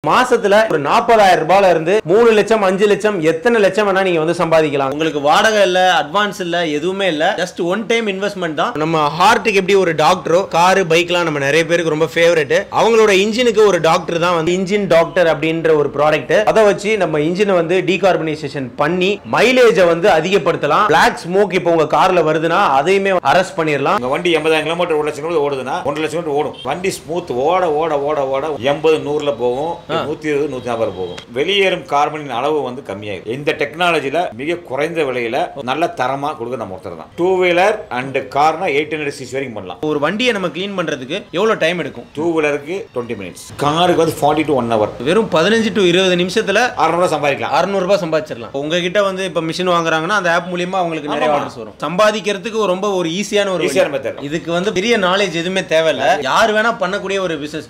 மாசத்துல ஒரு நாற்பதாயிரம் ரூபாயில இருந்து மூணு லட்சம் அஞ்சு லட்சம் எத்தனை லட்சம் வேணா நீங்க வந்து சம்பாதிக்கலாம் உங்களுக்கு வாடகை இல்ல அட்வான்ஸ் இல்ல எதுவுமே இல்ல ஜஸ்ட் ஒன் டைம் இன்வெஸ்ட்மெண்ட் தான் நம்ம ஹார்ட்டுக்கு எப்படி ஒரு டாக்டரோ காரு பைக்லாம் நம்ம நிறைய பேருக்கு ரொம்ப ஃபேவரட் அவங்களோட இன்ஜினுக்கு ஒரு டாக்டர் தான் வந்து இன்ஜின் டாக்டர் அப்படின்ற ஒரு ப்ராடக்ட் அதை வச்சு நம்ம இன்ஜினை வந்து டீகார்பனைசேஷன் பண்ணி மைலேஜை வந்து அதிகப்படுத்தலாம் பிளாக் ஸ்மோக் இப்போ உங்க கார்ல வருதுன்னா அதையுமே அரெஸ்ட் பண்ணிடலாம் உங்க வண்டி எண்பதாயிரம் கிலோமீட்டர் ஒரு லட்சம் கிலோமீட்டர் ஓடுதுன்னா ஒன்றரை லட்சம் கிலோமீட்டர் ஓடும் வண்டி ஸ்மூத் ஓட ஓட ஓட ஓட எண்பது நூறுல போகும் நூத்தி இருபது நூத்தி நாற்பது போகும் வெளியேறும் கார்பனின் அளவு வந்து கம்மியாகும் இந்த டெக்னாலஜில மிக குறைந்த விலையில நல்ல தரமா கொடுக்க நம்ம ஒருத்தர் தான் டூ வீலர் அண்ட் கார்னா எயிட் ஹண்ட்ரட் சிக்ஸ் வரைக்கும் பண்ணலாம் ஒரு வண்டியை நம்ம க்ளீன் பண்றதுக்கு எவ்வளவு டைம் எடுக்கும் டூ வீலருக்கு டுவெண்ட்டி மினிட்ஸ் காருக்கு வந்து ஃபார்ட்டி டு ஒன் ஹவர் வெறும் பதினஞ்சு டு இருபது நிமிஷத்துல அறுநூறுவா சம்பாதிக்கலாம் அறுநூறுபா சம்பாதிச்சிடலாம் உங்ககிட்ட வந்து இப்ப மிஷின் வாங்குறாங்கன்னா அந்த ஆப் மூலியமா அவங்களுக்கு நிறைய ஆமா. ஆர்டர்ஸ் வரும் சம்பாதிக்கிறதுக்கு ரொம்ப ஒரு ஈஸியான ஒரு ஈஸியான வழி. மெத்தட் இதுக்கு வந்து பெரிய நாலேஜ் எதுவுமே தேவையில்ல யார் வேணா பண்ணக்கூடிய ஒரு பிசினஸ்